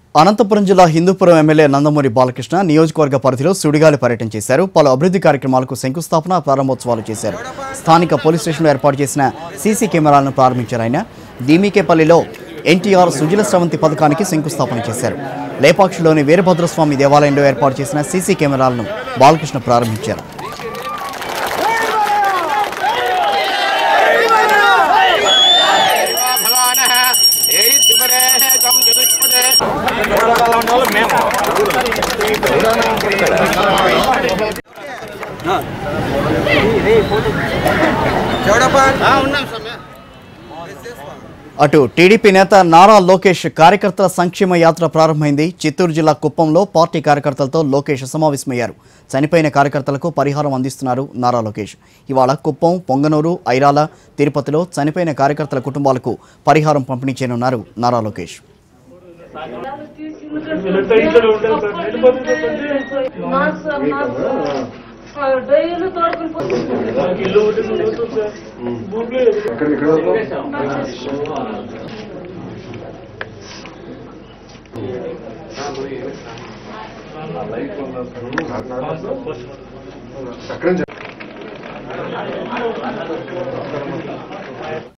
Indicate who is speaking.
Speaker 1: అనంతపురం జిల్లా హిందూపురం ఎమ్మెల్యే నందమూరి బాలకృష్ణ నియోజకవర్గ పరిధిలో సుడిగాలి పర్యటన చేశారు పలు అభివృద్ధి కార్యక్రమాలకు శంకుస్థాపన ప్రారంభోత్సవాలు చేశారు స్థానిక పోలీస్ స్టేషన్లో ఏర్పాటు చేసిన సీసీ కెమెరాలను ప్రారంభించారు ఆయన దీమికేపల్లిలో ఎన్టీఆర్ సుజల స్రవంతి పథకానికి శంకుస్థాపన చేశారు లేపాక్షిలోని వీరభద్రస్వామి దేవాలయంలో ఏర్పాటు చేసిన సీసీ కెమెరాలను బాలకృష్ణ ప్రారంభించారు
Speaker 2: భగవానः ఏడిద్దుపరే తం చతుష్పదే ఉన్నాం సమయ
Speaker 1: అటు టీడీపీ నేత నారా లోకేష్ కార్యకర్తల సంక్షేమ యాత్ర ప్రారంభమైంది చిత్తూరు జిల్లా కుప్పంలో పార్టీ కార్యకర్తలతో లోకేష్ సమావేశమయ్యారు చనిపోయిన కార్యకర్తలకు పరిహారం అందిస్తున్నారు నారా లోకేష్ ఇవాళ కుప్పం పొంగనూరు ఐరాల తిరుపతిలో చనిపోయిన కార్యకర్తల కుటుంబాలకు పరిహారం పంపిణీ చేయనున్నారు నారా లోకేష్
Speaker 3: డైలీ తోడుకుని
Speaker 4: చక్రం